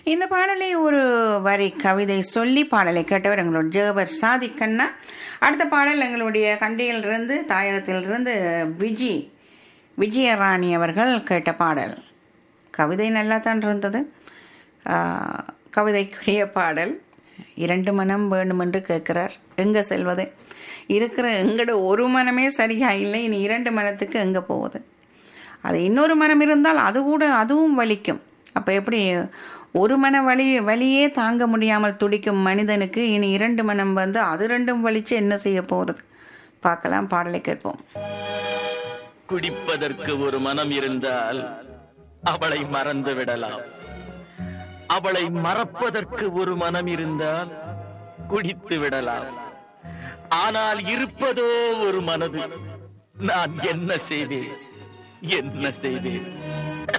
இந்த பாடலை ஒரு வரி கவிதை சொல்லி பாடலை கேட்டவர் எங்களோட ஜேபர் சாதிக்கண்ணா அடுத்த பாடல் எங்களுடைய கண்டியிலிருந்து தாயகத்திலிருந்து விஜி விஜயராணி அவர்கள் கேட்ட பாடல் கவிதை நல்லா தான் இருந்தது ஆஹ், கவிதைக்குரிய பாடல் இரண்டு மனம் வேண்டுமென்று கேட்கிறார் எங்கே செல்வது இருக்கிற எங்கட ஒரு மனமே சரியா இல்லை இனி இரண்டு மனத்துக்கு எங்கே போவது அது இன்னொரு மனம் இருந்தால் அது கூட அதுவும் வலிக்கும் அப்போ எப்படி ஒரு மன வலி வலியே தாங்க முடியாமல் துடிக்கும் மனிதனுக்கு இனி இரண்டு மனம் வந்து அது ரெண்டும் வலிச்சு என்ன செய்ய போகிறது பார்க்கலாம் பாடலை கேட்போம் குடிப்பதற்கு ஒரு மனம் இருந்தால் அவளை மறந்து விடலாம் அவளை மறப்பதற்கு ஒரு மனம் இருந்தால் குடித்து விடலாம் ஆனால் இருப்பதோ ஒரு மனது நான் என்ன செய்தேன் என்ன செய்தேன்